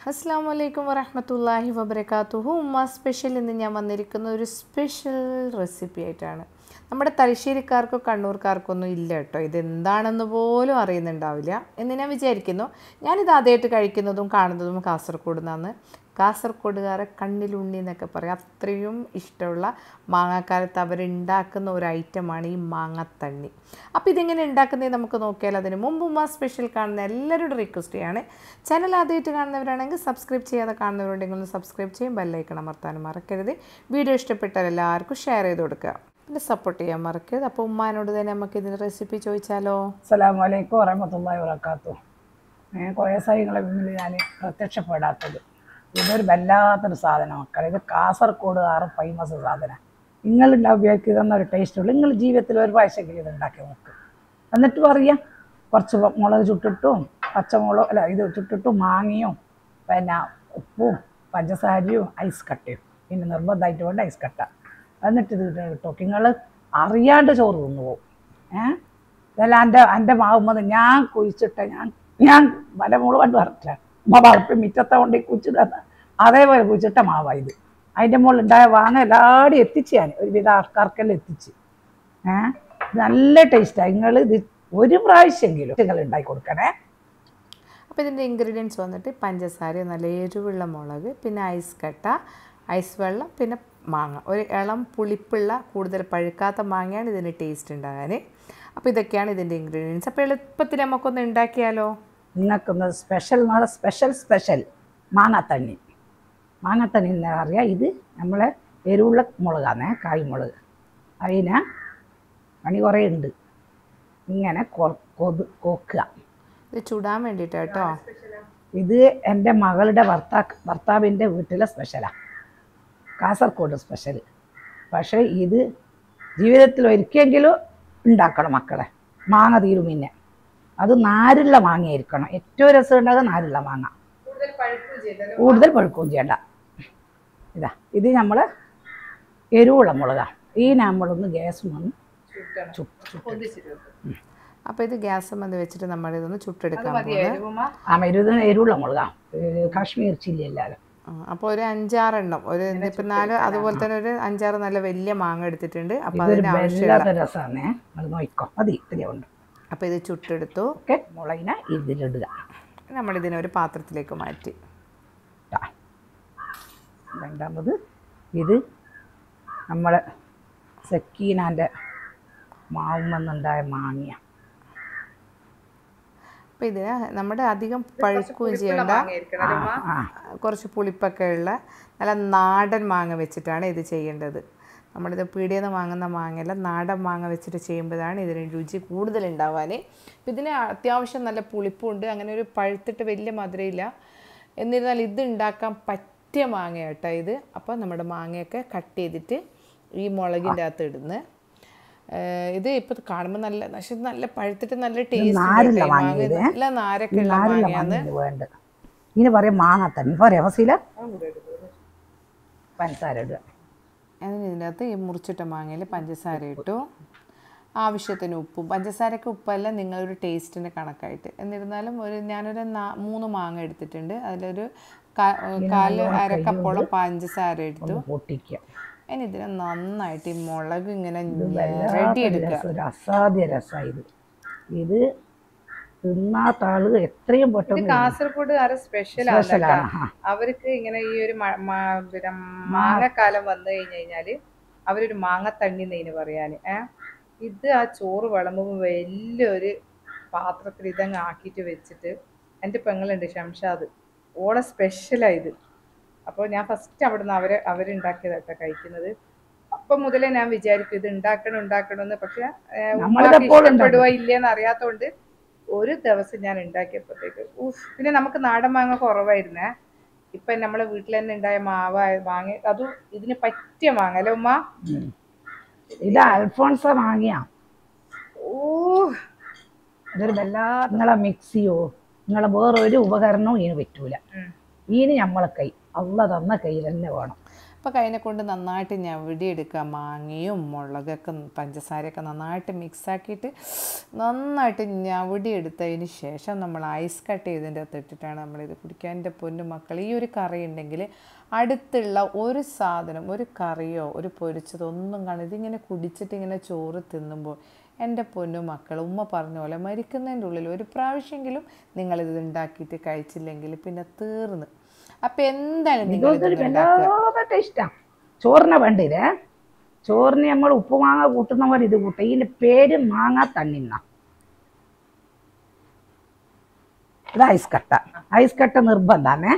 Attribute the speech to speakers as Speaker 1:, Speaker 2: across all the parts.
Speaker 1: അസ്സാം വലൈക്കും വറഹമത്തല്ലാഹി വബർക്കാത്തുഹു ഉമ്മ സ്പെഷ്യൽ ഇന്ന് ഞാൻ വന്നിരിക്കുന്ന ഒരു സ്പെഷ്യൽ റെസിപ്പി ആയിട്ടാണ് നമ്മുടെ തലശ്ശേരിക്കാർക്കോ കണ്ണൂർക്കാർക്കൊന്നും ഇല്ല കേട്ടോ ഇത് എന്താണെന്ന് പോലും അറിയുന്നുണ്ടാവില്ല എന്ന് ഞാൻ വിചാരിക്കുന്നു ഞാനിത് ആദ്യമായിട്ട് കഴിക്കുന്നതും കാണുന്നതും കാസർഗോഡ് നിന്നാണ് കാസർഗോഡുകാരെ കണ്ണിലുണ്ണി എന്നൊക്കെ പറയും അത്രയും ഇഷ്ടമുള്ള മാങ്ങാക്കാലത്ത് അവരുണ്ടാക്കുന്ന ഒരു ഐറ്റമാണ് ഈ മാങ്ങത്തണ്ണി അപ്പോൾ ഇതിങ്ങനെ ഉണ്ടാക്കുന്നത് നമുക്ക് നോക്കിയാൽ അതിന് മുമ്പ് ഉമ്മ സ്പെഷ്യൽ കാണുന്ന എല്ലാവരോടും റിക്വസ്റ്റ് ചെയ്യാണ് ചാനൽ ആദ്യമായിട്ട് കാണുന്നവരാണെങ്കിൽ സബ്സ്ക്രൈബ് ചെയ്യാതെ കാണുന്നവരുണ്ടെങ്കിൽ ഒന്ന് സബ്സ്ക്രൈബ് ചെയ്യും ബെല്ലൈക്കൺ അമർത്താനും മറക്കരുത് വീഡിയോ ഇഷ്ടപ്പെട്ടാൽ എല്ലാവർക്കും ഷെയർ ചെയ്ത് കൊടുക്കുക പിന്നെ സപ്പോർട്ട് ചെയ്യാൻ മറക്കരുത് അപ്പോൾ ഉമ്മാനോട് തന്നെ നമുക്ക് ഇതിൻ്റെ റെസിപ്പി ചോദിച്ചാലോ
Speaker 2: അസ്സലാമു അലൈക്കും വറഹമത്തല്ലാഹി വബറകാതുഹു ഞാൻ കുറേ നിങ്ങളെ മുന്നിൽ ഞാൻ പ്രത്യക്ഷപ്പെടാത്തത് ഇതൊരു വല്ലാത്തൊരു സാധനം മക്കളെ ഇത് കാസർഗോഡുകാർ ഫേമസ് സാധനം നിങ്ങൾ ഉപയോഗിക്കുന്ന ഒരു ടേസ്റ്റ് ഉള്ളൂ നിങ്ങൾ ജീവിതത്തിൽ ഒരു പ്രാവശ്യമെങ്കിലും ഇത് ഉണ്ടാക്കി നോക്ക് എന്നിട്ട് പറയാം കുറച്ച് മുളക് ചുട്ടിട്ടും പച്ചമുളക് അല്ല ഇത് ചുട്ടിട്ടും മാങ്ങയും പിന്നെ ഉപ്പും പഞ്ചസാരയും ഐസ് കട്ടയും പിന്നെ നിർബന്ധമായിട്ട് വേണ്ട ഐസ് കട്ട എന്നിട്ട് ഇത് കിട്ടും നിങ്ങൾ അറിയാണ്ട് ചോറ് തിന്നു പോകും ഏഹ് ഇതെല്ലാം എൻ്റെ എൻ്റെ മാവുമ്പോൾ ഞാൻ കുഴിച്ചിട്ട ഞാൻ ഞാൻ വല മുഴുവൻ വരട്ടെ ഉമ്മ വളർത്തി മിറ്റത്തെ കൊണ്ട് കുഴിച്ചു തന്ന അതേപോലെ കുഴിച്ചിട്ട മാവാ ഇത് അതിൻ്റെ മുകളിൽ ഉണ്ടായ വാങ്ങ എല്ലാവരും എത്തിച്ച് ഞാൻ ഒരുവിധ ആൾക്കാർക്കെല്ലാം എത്തിച്ച് ഏഹ് നല്ല ടേസ്റ്റാണ് നിങ്ങൾ ഇത് ഒരു പ്രാവശ്യമെങ്കിലും നിങ്ങൾ ഉണ്ടാക്കി കൊടുക്കണേ
Speaker 1: അപ്പോൾ ഇതിൻ്റെ ഇൻഗ്രീഡിയൻസ് വന്നിട്ട് പഞ്ചസാര നല്ല എരിവുള്ള മുളക് പിന്നെ ഐസ് കട്ട ഐസ് വെള്ളം പിന്നെ മാങ്ങ ഒരു ഇളം പുളിപ്പുള്ള കൂടുതൽ പഴുക്കാത്ത മാങ്ങയാണ് ഇതിന് ടേസ്റ്റ് ഉണ്ടാകാൻ അപ്പോൾ ഇതൊക്കെയാണ് ഇതിൻ്റെ ഇൻഗ്രീഡിയൻസ് അപ്പോൾ എളുപ്പത്തിൽ നമുക്കൊന്ന് ഉണ്ടാക്കിയാലോ
Speaker 2: നിങ്ങൾക്കൊന്ന് സ്പെഷ്യൽ നാളെ സ്പെഷ്യൽ സ്പെഷ്യൽ മാങ്ങാത്തണ്ണി മാങ്ങാത്തണ്ണി എന്ന് അറിയാം ഇത് നമ്മളെ എരിവുള്ള മുളകാണ് കായ്മുളക് അതിന് പണി കുറേ ഉണ്ട് ഇങ്ങനെ കൊ- കൊത് കൊക്കുക
Speaker 1: ഇത് ചുടാൻ വേണ്ടിയിട്ട് കേട്ടോ
Speaker 2: ഇത് എൻ്റെ മകളുടെ ഭർത്താ ഭർത്താവിൻ്റെ വീട്ടിലെ സ്പെഷ്യലാണ് കാസർഗോഡ് സ്പെഷ്യൽ പക്ഷേ ഇത് ജീവിതത്തിൽ ഒരിക്കലെങ്കിലും ഉണ്ടാക്കണം മക്കളെ മാങ്ങ തീരും പിന്നെ അത് നാരുള്ള മാങ്ങയായിരിക്കണം ഏറ്റവും രസം ഉണ്ടാകുക നാരുള്ള മാങ്ങ കൂടുതൽ പഴുക്കുകയും ചെയ്യണ്ട ഇതാ ഇത് നമ്മൾ എരിവുള്ള മുളകാണ് ഈ നമ്മളൊന്ന് ഗ്യാസ് വന്ന്
Speaker 1: അപ്പോൾ ഇത് ഗ്യാസ് വന്ന് വെച്ചിട്ട് നമ്മൾ ഇതൊന്ന് ചുട്ടെടുക്കാൻ പോകുന്നത്
Speaker 2: ആ മരുന്ന് എരിവുള്ള മുളകാണ് കാശ്മീർ ചില്ലി എല്ലാവരും
Speaker 1: അപ്പോൾ ഒരു അഞ്ചാറെണ്ണം ഒരു ഇപ്പം നാല് അതുപോലെ തന്നെ ഒരു അഞ്ചാറ് നല്ല വലിയ മാങ്ങ എടുത്തിട്ടുണ്ട് അപ്പോൾ
Speaker 2: ഇതൊരു
Speaker 1: അതിന് ആവശ്യമുള്ള
Speaker 2: വല്ലാത്ത രസമാണ് അത് നോക്കിക്കോ മതി ഇത്തിരി ഉണ്ട്
Speaker 1: അപ്പോൾ ഇത് ചുട്ടെടുത്തു
Speaker 2: ഓക്കെ മുളകിനെ ഇതിലിടുക
Speaker 1: നമ്മളിതിനെ ഒരു പാത്രത്തിലേക്ക് മാറ്റി
Speaker 2: ട്ടാ. രണ്ടാമത് ഇത് നമ്മളെ സക്കീനാൻ്റെ മാവുമെന്നുണ്ടായ മാങ്ങിയ
Speaker 1: അപ്പോൾ ഇതിന് നമ്മുടെ അധികം പഴുക്കുകയും ചെയ്യേണ്ട
Speaker 2: ആ
Speaker 1: കുറച്ച് പുളിപ്പൊക്കെ ഉള്ള നല്ല നാടൻ മാങ്ങ വെച്ചിട്ടാണ് ഇത് ചെയ്യേണ്ടത് നമ്മളിത് പീടിയിൽ നിന്ന് വാങ്ങുന്ന മാങ്ങയല്ല നാടൻ മാങ്ങ വെച്ചിട്ട് ചെയ്യുമ്പോഴാണ് ഇതിന് രുചി കൂടുതൽ ഉണ്ടാവാൻ അപ്പം ഇതിന് അത്യാവശ്യം നല്ല പുളിപ്പുണ്ട് അങ്ങനെ ഒരു പഴുത്തിട്ട് വലിയ മധുരമില്ല എന്നിരുന്നാൽ ഇത് ഉണ്ടാക്കാൻ പറ്റിയ മാങ്ങ കേട്ടോ ഇത് അപ്പോൾ നമ്മുടെ മാങ്ങയൊക്കെ കട്ട് ചെയ്തിട്ട് ഈ മുളകിൻ്റെ അകത്ത് ഇടുന്നു ഏഹ് ഇത് ഇപ്പോൾ കാണുമ്പോൾ നല്ല പക്ഷെ ഇത് നല്ല പഴുത്തിട്ട് നല്ല ടേസ്റ്റ്
Speaker 2: നാരുള്ള മാങ്ങ ഇത്.
Speaker 1: നല്ല നാരൊക്കെ ഉള്ള
Speaker 2: നാരുള്ള
Speaker 1: മാങ്ങയാണ്
Speaker 2: മാങ്ങ വേണ്ട ഇതിന് പറയും മാങ്ങ തന്നെ പറയാം ഫസീല പഞ്ചസാര ഇടുക
Speaker 1: അതിന് ഇതിൻ്റെ അകത്ത് ഈ മുറിച്ചിട്ട മാങ്ങയിൽ പഞ്ചസാര ഇട്ടു ആവശ്യത്തിന് ഉപ്പും പഞ്ചസാരയ്ക്ക് ഉപ്പല്ല നിങ്ങളൊരു ടേസ്റ്റിൻ്റെ കണക്കായിട്ട് എന്നിരുന്നാലും ഒരു ഞാനൊരു നാ- മൂന്ന് മാങ്ങ എടുത്തിട്ടുണ്ട് അതിലൊരു കാ- കാല് അരക്കപ്പോളം പഞ്ചസാര എടുത്തു
Speaker 2: ഒന്ന് പൊട്ടിക്കുക
Speaker 1: ഇനി ഇതിനെ നന്നായിട്ട് ഈ മുളക് ഇങ്ങനെ റെഡി
Speaker 2: വല്ലാത്ത
Speaker 1: എടുക്കുക
Speaker 2: രസം, ഒരു അസാധ്യ രസമാണ് ഇത് ഇത് തിന്നാത്ത ആള് എത്രയും പെട്ടെന്ന്
Speaker 3: കാസർഗോഡുകാരെ സ്പെഷ്യൽ
Speaker 2: സ്പെഷ്യലാണ് ആ
Speaker 3: അവർക്ക് ഇങ്ങനെ ഈ ഒരു മ- മ- പിന്നെ മാങ്ങക്കാലം വന്നു കഴിഞ്ഞു കഴിഞ്ഞാല് അവരൊരു മാങ്ങത്തണ്ണി എന്നതിന് പറയാന് ഏഹ് ഇത് ആ ചോറ് വിളമ്പുമ്പോൾ വലിയൊരു പാത്രത്തിൽ ഇതങ്ങ് ആക്കിയിട്ട് വെച്ചിട്ട് എൻ്റെ പെങ്ങളുണ്ട് ഷംഷാദ് ഓളെ സ്പെഷ്യലാണ് ഇത് അപ്പോൾ ഞാൻ ഫസ്റ്റ് അവിടുന്ന് അവരെ അവരുണ്ടാക്കിയതാട്ടോ കഴിക്കുന്നത് അപ്പം മുതലേ ഞാൻ വിചാരിക്കും ഇത് ഉണ്ടാക്കണം ഉണ്ടാക്കണമെന്ന് പക്ഷെ ഏഹ്,
Speaker 2: നമ്മളിത്
Speaker 3: ഉമ്മാക്ക്
Speaker 2: എപ്പോഴും
Speaker 3: ഇഷ്ടപ്പെടുവോ ഇല്ലേന്ന് അറിയാത്തോണ്ട് ഒരു ദിവസം ഞാൻ ഉണ്ടാക്കിയപ്പോഴത്തേക്ക് ഊഫ് പിന്നെ നമുക്ക് നാടൻ മാങ്ങ കുറവായിരുന്നേ ഇപ്പൊ നമ്മളെ വീട്ടിൽ തന്നെ ഉണ്ടായ മാവ മാങ്ങ അതും ഇതിന് പറ്റിയ മാങ്ങ അല്ലേ ഉമ്മ
Speaker 2: ഉം. ഇത് അൽഫോൺസ മാങ്ങിയ
Speaker 3: ഓ
Speaker 2: ഇതൊരു വല്ലാത്ത നിങ്ങളെ മിക്സിയോ നിങ്ങളെ വേറൊരു ഉപകരണവും ഇതിന് പറ്റൂല
Speaker 3: ഉം.
Speaker 2: ഇതിന് നമ്മളെ കൈ അള്ള തന്ന കൈ തന്നെ വേണം
Speaker 1: അപ്പോൾ കൈനെ കൊണ്ട് നന്നായിട്ട് ഞവിടിയെടുക്കുക മാങ്ങയും മുളകൊക്കെ പഞ്ചസാരയൊക്കെ നന്നായിട്ട് മിക്സാക്കിയിട്ട് നന്നായിട്ട് ഞവിടിയെടുത്തതിന് ശേഷം നമ്മൾ ഐസ് കട്ട് ചെയ്തതിൻ്റെ അകത്ത് ഇട്ടിട്ടാണ് നമ്മളിത് കുടിക്കാൻ എൻ്റെ പൊന്നു മക്കൾ ഈ ഒരു കറി ഉണ്ടെങ്കിൽ അടുത്തുള്ള ഒരു സാധനം ഒരു കറിയോ ഒരു പൊരിച്ചതോ ഒന്നും കാണും ഇതിങ്ങനെ കുടിച്ചിട്ട് ഇങ്ങനെ ചോറ് തിന്നുമ്പോൾ എൻ്റെ പൊന്നു മക്കൾ ഉമ്മ പറഞ്ഞ പോലെ മരിക്കുന്നതിൻ്റെ ഉള്ളിൽ ഒരു പ്രാവശ്യമെങ്കിലും നിങ്ങളിത് ഉണ്ടാക്കിയിട്ട് കഴിച്ചില്ലെങ്കിൽ പിന്നെ തീർന്ന് അപ്പം എന്തായാലും നിങ്ങൾ
Speaker 2: ഇതൊരു
Speaker 1: ഇത് ഉണ്ടാക്കുക
Speaker 2: വല്ലാതെ ടേസ്റ്റാണ് ചോറിനെ വേണ്ടില്ലേ ചോറിന് നമ്മൾ ഉപ്പുമാങ്ങ കൂട്ടുന്ന പോലെ ഇത് കൂട്ടും ഇതിന്റെ പേര് മാങ്ങ തണ്ണിന്ന ഇത് ഐസ് കട്ട ഐസ് കട്ട നിർബന്ധാണേ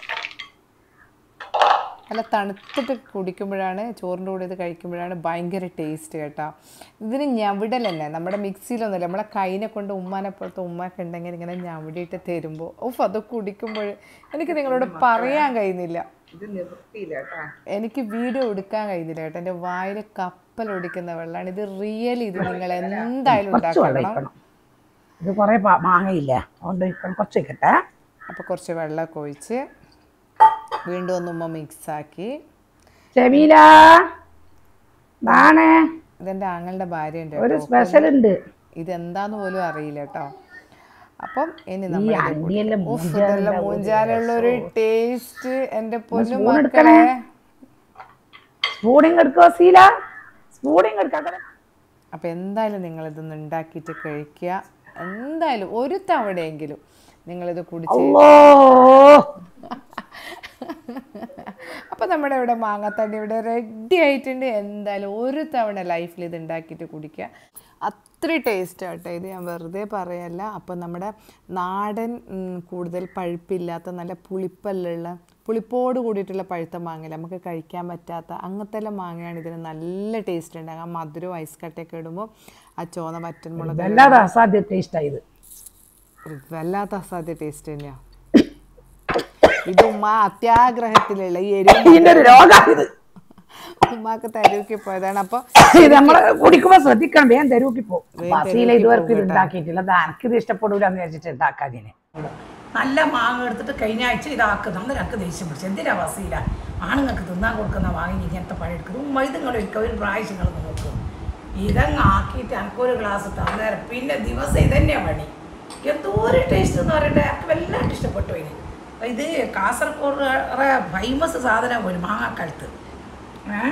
Speaker 1: നല്ല തണുത്തിട്ട് കുടിക്കുമ്പോഴാണ് ചോറിൻ്റെ കൂടെ ഇത് കഴിക്കുമ്പോഴാണ് ഭയങ്കര ടേസ്റ്റ് കേട്ടോ ഇതിന് ഞവിടലല്ലേ നമ്മുടെ മിക്സിയിലൊന്നുമില്ല നമ്മളെ കൈനെ കൊണ്ട് ഉമ്മാനെ പോലത്തെ ഉമ്മയൊക്കെ ഉണ്ടെങ്കിൽ ഇങ്ങനെ ഞവിടിയിട്ട് തരുമ്പോൾ ഉഫ് അത് കുടിക്കുമ്പോൾ എനിക്ക് നിങ്ങളോട് പറയാൻ കഴിയുന്നില്ല
Speaker 3: ഇത് നിവൃത്തിയില്ല കേട്ടോ
Speaker 2: എനിക്ക് വീഡിയോ എടുക്കാൻ കഴിയുന്നില്ല കേട്ടോ എൻ്റെ വായിൽ കപ്പൽ ഒടിക്കുന്ന വെള്ളമാണ് ഇത് റിയലി ഇത് നിങ്ങൾ എന്തായാലും
Speaker 4: കുറച്ച് വെള്ളം
Speaker 2: ഉണ്ടാക്കണം
Speaker 4: ഒഴിക്കണം ഇത് കുറേ പാ- മാങ്ങയില്ലേ അതുകൊണ്ട് ഒഴിക്കണം കുറച്ച് ഒഴിക്കട്ടെ
Speaker 2: അപ്പോൾ കുറച്ച് വെള്ളമൊക്കെ ഒഴിച്ച് വീണ്ടും ഒന്ന് ഉമ്മ മിക്സാക്കി
Speaker 4: ജമീല നാണേ
Speaker 2: ഇതെൻ്റെ ആങ്ങളുടെ ഭാര്യ ഉണ്ട്
Speaker 4: ഒരു
Speaker 2: കേട്ടോ
Speaker 4: സ്പെഷ്യൽ ഉണ്ട്
Speaker 2: ഇതെന്താന്ന് പോലും അറിയില്ല കേട്ടോ അപ്പം ഇനി
Speaker 4: ഈ
Speaker 2: നമ്മൾ
Speaker 4: അണ്ടിയെല്ലാം
Speaker 2: ഇതെല്ലാം മൂഞ്ചാലുള്ള ഒരു ടേസ്റ്റ് എൻ്റെ പൊന്നു
Speaker 4: spoon
Speaker 2: മക്കളെ
Speaker 4: എടുക്കണേ. സ്പൂണിങ് എടുക്കുക സീല സ്പൂണിങ് എടുക്കാം
Speaker 2: അപ്പം എന്തായാലും നിങ്ങളിതൊന്ന് ഉണ്ടാക്കിയിട്ട് കഴിക്കുക എന്തായാലും ഒരു തവണയെങ്കിലും നിങ്ങളിത് കുടിച്ച്
Speaker 4: അല്ലോ
Speaker 2: അപ്പം നമ്മുടെ ഇവിടെ മാങ്ങാത്തണ്ടി ഇവിടെ റെഡി ആയിട്ടുണ്ട് എന്തായാലും ഒരു തവണ ലൈഫിൽ ഇത് ഉണ്ടാക്കിയിട്ട് കുടിക്കുക അത്ര ടേസ്റ്റ് ആട്ടോ ഇത് ഞാൻ വെറുതെ പറയല്ല അപ്പം നമ്മുടെ നാടൻ ഉം, കൂടുതൽ പഴുപ്പില്ലാത്ത നല്ല പുളിപ്പല്ലുള്ള പുളിപ്പോട് കൂടിയിട്ടുള്ള പഴുത്ത മാങ്ങ നമുക്ക് കഴിക്കാൻ പറ്റാത്ത അങ്ങനത്തെ എല്ലാം മാങ്ങയാണ് ഇതിന് നല്ല ടേസ്റ്റ് ഉണ്ട് ആ മധുരവും ഐസ് കട്ടയൊക്കെ ഇടുമ്പോൾ ആ ചോന്ന വറ്റൻമുളക്
Speaker 4: വല്ലാതെ അസാധ്യ ടേസ്റ്റാണ് ഇത്
Speaker 2: ഒരു വല്ലാത്ത അസാധ്യ ടേസ്റ്റ് തന്നെയാ ഇത് ഉമ്മ അത്യാഗ്രഹത്തിലുള്ള ഈ എരിവ്
Speaker 4: ഇതിന്റെ ഒരു രോഗമാണ് ഇത്
Speaker 2: ഉമ്മാക്ക് തരൂക്കി പോയതാണ് അപ്പൊ
Speaker 4: ഇത് നമ്മള് കുടിക്കുമ്പോ ശ്രദ്ധിക്കണം വേഗം തെരുവുക്കി പോകും ബസീല ഇതുവർക്ക് ഇത് ഉണ്ടാക്കിയിട്ടില്ല അത് എനിക്കിത് ഇഷ്ടപ്പെടൂല എന്ന് വിചാരിച്ചിട്ട് ഉണ്ടാക്കാതിന് നല്ല മാങ്ങ എടുത്തിട്ട് കഴിഞ്ഞ ആഴ്ച ഇതാക്കും നമ്മൾ എനിക്ക് ദേഷ്യം പിടിച്ചു എന്തിനാ വസീല ആണുങ്ങൾക്ക് തിന്നാൻ കൊടുക്കുന്ന വാങ്ങി ഇങ്ങനത്തെ പഴം എടുക്കുന്നത് ഉമ്മ ഇത് നിങ്ങൾ ഒരിക്കൽ ഒരു പ്രാവശ്യം നിങ്ങൾ നോക്കും ഇതങ്ങ് ആക്കിയിട്ട് എനിക്കൊരു ഗ്ലാസ് തന്നേരം പിന്നെ ദിവസം ഇതന്നെയാ പണി എന്തോ ഒരു ടേസ്റ്റ് എന്ന് പറയണ്ടേ എനിക്ക് വല്ലാണ്ട് ഇഷ്ടപ്പെട്ടു അതിന് ഇത് കാസർഗോഡ് ഫേമസ് സാധനം പോലും മാങ്ങാക്കഴുത്ത് ഏഹ്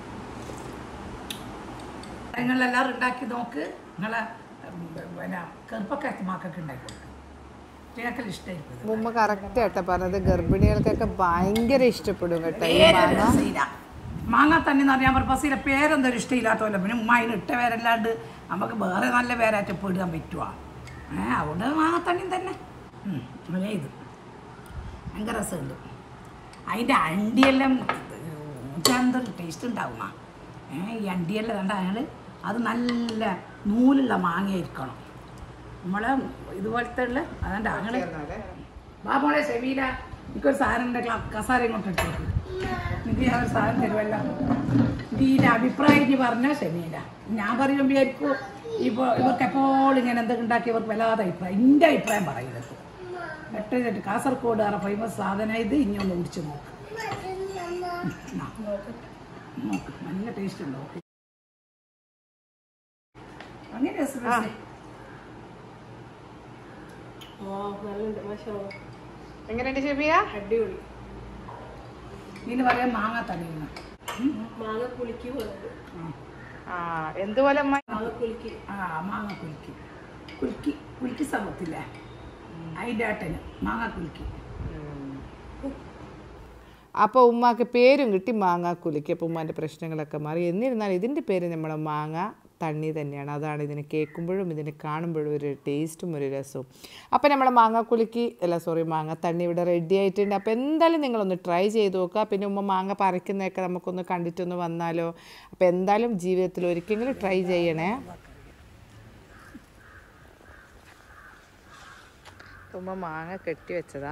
Speaker 4: നിങ്ങളെല്ലാവരും ഉണ്ടാക്കി നോക്ക് നിങ്ങളെ ഉം, പിന്നെ കറുപ്പക്കാത്ത മാക്കൊക്കെ ഉണ്ടാക്കി കൊടുക്കും ഞങ്ങൾക്ക് ഇഷ്ടമായിരിക്കും
Speaker 2: ഉമ്മ കറക്റ്റ് ആട്ടോ പറഞ്ഞത് ഗർഭിണികൾക്കൊക്കെ ഭയങ്കര ഇഷ്ടപ്പെടും കേട്ടോ ഈ മാങ്ങ
Speaker 4: രസമില്ല മാങ്ങ തന്നെ എന്ന് പറഞ്ഞാൽ പർപ്പസിലെ പേരെന്തൊരു ഇഷ്ടമില്ലാത്തല്ലോ പിന്നെ ഉമ്മ അതിന് ഇട്ട പേരല്ലാണ്ട് നമുക്ക് വേറെ നല്ല പേരായിട്ട് ഇപ്പോൾ ഇടാൻ പറ്റുവാ ഏ അതുകൊണ്ട് മാങ്ങത്തണ്ണി തന്നെ ഉം, അങ്ങനെ ഇത് ഭയങ്കര രസമുണ്ട് അതിൻ്റെ അണ്ടിയെല്ലാം എന്തൊരു ടേസ്റ്റ് ഉണ്ടാവും ആ ഏ ഈ അണ്ടിയെല്ലാം കണ്ട ഞങ്ങൾ അത് നല്ല നൂലുള്ള മാങ്ങയായിരിക്കണം നമ്മളെ ഇതുപോലത്തെ ഉള്ള അതാണ്ട് അങ്ങനെ വാ മോളെ സെമീല എനിക്കൊരു സാധനം ഉണ്ട് ക്ലാ- കസാര ഇങ്ങോട്ട് എടുത്തേക്ക് എനിക്ക് ഞാൻ ഒരു സാധനം തരുമല്ലോ ഇതിൻ്റെ അഭിപ്രായം ഇനി പറഞ്ഞാൽ ഷെമീല ഞാൻ പറയുമ്പോൾ വിചാരിക്കും ഇപ്പോൾ ഇവർക്ക് എപ്പോഴും ഇങ്ങനെ എന്തൊക്കെ ഉണ്ടാക്കി ഇവർക്ക് വല്ലാതെ അഭിപ്രായം എൻ്റെ അഭിപ്രായം പറയുന്നത് എട്ട് ചെട്ട് കാസർഗോഡ് ആറ ഫേമസ് സാധനം ഇത് ഇനി ഒന്ന് കുടിച്ച് നോക്ക് ഉം, ആ. നോക്ക് നല്ല ടേസ്റ്റ് ഉണ്ടോ അങ്ങനെ രസം
Speaker 3: എങ്ങനെയുണ്ട് ഷെബിയ
Speaker 4: ഇതിന് പറയാൻ മാങ്ങ തണിയുന്ന
Speaker 3: ആ എന്തുപോലെ അമ്മ
Speaker 4: ആ മാങ്ങ കുലുക്കി കുലുക്കി കുലുക്കി സമത്തില്ലേ അതിൻ്റെ ആട്ടന് മാങ്ങ കുലുക്കി
Speaker 2: അപ്പോൾ ഉമ്മാക്ക് പേരും കിട്ടി മാങ്ങ കുലുക്കി അപ്പോൾ ഉമ്മാൻ്റെ പ്രശ്നങ്ങളൊക്കെ മാറി എന്നിരുന്നാലും ഇതിൻ്റെ പേര് നമ്മളെ മാങ്ങ തണ്ണി തന്നെയാണ് അതാണ് ഇതിനെ കേൾക്കുമ്പോഴും ഇതിനെ കാണുമ്പോഴും ഒരു ടേസ്റ്റും ഒരു രസവും അപ്പോൾ നമ്മളെ മാങ്ങ കുലുക്കി അല്ല സോറി മാങ്ങ തണ്ണി ഇവിടെ റെഡി ആയിട്ടുണ്ട് അപ്പോൾ എന്തായാലും നിങ്ങളൊന്ന് ട്രൈ ചെയ്ത് നോക്കുക പിന്നെ ഉമ്മ മാങ്ങ പറിക്കുന്നതൊക്കെ നമുക്കൊന്ന് കണ്ടിട്ടൊന്ന് വന്നാലോ അപ്പോൾ എന്തായാലും ജീവിതത്തിൽ ഒരിക്കലെങ്കിലും ട്രൈ ചെയ്യണേ ഉമ്മ മാങ്ങ കെട്ടി വെച്ചതാ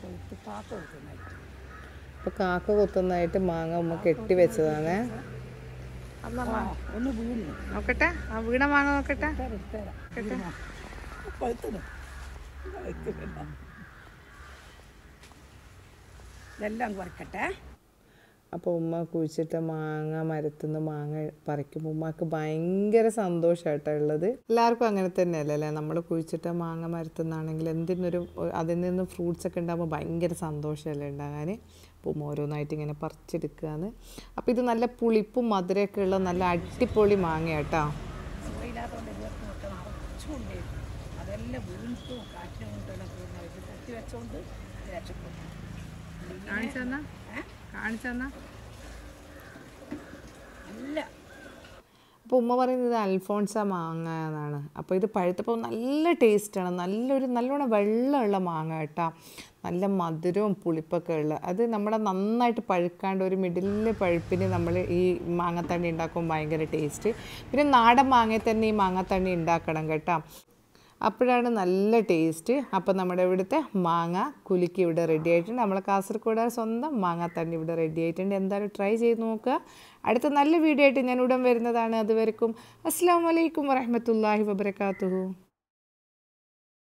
Speaker 2: അപ്പോൾ കാക്ക കൊത്തുന്നതായിട്ട് മാങ്ങ ഉമ്മ കെട്ടി വെച്ചതാണ്
Speaker 4: ഒന്ന് വീണ്
Speaker 3: നോക്കട്ടെ ആ വീണ മാങ്ങ നോക്കട്ടെ
Speaker 4: പഴുത്തത് ഇതെല്ലാം കുറയ്ക്കട്ടെ
Speaker 1: അപ്പോൾ ഉമ്മ കുഴിച്ചിട്ട മാങ്ങ മരത്തുനിന്ന് മാങ്ങ പറിക്കുമ്പോൾ ഉമ്മക്ക് ഭയങ്കര സന്തോഷമായിട്ടോ ഉള്ളത് എല്ലാവർക്കും അങ്ങനെ തന്നെയല്ലേ അല്ലേ നമ്മൾ കുഴിച്ചിട്ട മാങ്ങ മരത്തുനിന്നാണെങ്കിൽ എന്തിനൊരു അതിൽ നിന്ന് ഫ്രൂട്ട്സ് ഒക്കെ ഉണ്ടാകുമ്പോൾ ഭയങ്കര സന്തോഷമല്ലേ ഉണ്ടാകാൻ അപ്പോൾ ഉമ്മ ഓരോന്നായിട്ട് ഇങ്ങനെ പറിച്ചെടുക്കുകയാണ് അപ്പോൾ ഇത് നല്ല പുളിപ്പും മധുരമൊക്കെ ഉള്ള നല്ല അടിപൊളി മാങ്ങയാട്ടോ
Speaker 4: സുഖമില്ലാത്തതുകൊണ്ട് ഇവർക്ക് ഒക്കെ നിറച്ചുകൊണ്ട് അതെല്ലാം വീണിട്ടും കാറ്റിന് വീണിട്ടും ഇത് കുത്തി വെച്ചോണ്ട് രക്ഷപ്പെട്ടു
Speaker 3: കാണിച്ചെന്നാ കാണിച്ചെന്നാ
Speaker 4: നല്ല
Speaker 1: അപ്പോൾ ഉമ്മ പറയുന്നത് അൽഫോൺസ മാങ്ങ എന്നാണ് അപ്പോൾ ഇത് പഴുത്തപ്പോൾ നല്ല ടേസ്റ്റാണ് നല്ലൊരു നല്ലോണം വെള്ളമുള്ള മാങ്ങ കേട്ടോ നല്ല മധുരവും പുളിപ്പൊക്കെ ഉള്ള അത് നമ്മുടെ നന്നായിട്ട് പഴുക്കാണ്ട് ഒരു മിഡിലിൽ പഴുപ്പിന് നമ്മൾ ഈ മാങ്ങത്തണ്ണി ഉണ്ടാക്കുമ്പോൾ ഭയങ്കര ടേസ്റ്റ് പിന്നെ നാടൻ മാങ്ങയിൽ തന്നെ ഈ മാങ്ങത്തണ്ണി ഉണ്ടാക്കണം കേട്ടോ അപ്പോഴാണ് നല്ല ടേസ്റ്റ് അപ്പോൾ നമ്മുടെ ഇവിടുത്തെ മാങ്ങ കുലുക്കി ഇവിടെ റെഡി ആയിട്ടുണ്ട് നമ്മളെ കാസർഗോഡ് സ്വന്തം മാങ്ങാത്തണ്ണി ഇവിടെ റെഡി ആയിട്ടുണ്ട് എന്തായാലും ട്രൈ ചെയ്ത് നോക്കുക അടുത്ത നല്ല വീഡിയോ ആയിട്ട് ഞാൻ ഉടൻ വരുന്നതാണ് അതുവരെക്കും അസ്സാം വലൈക്കും വറഹമത്തല്ലാഹി വബർക്കാത്തു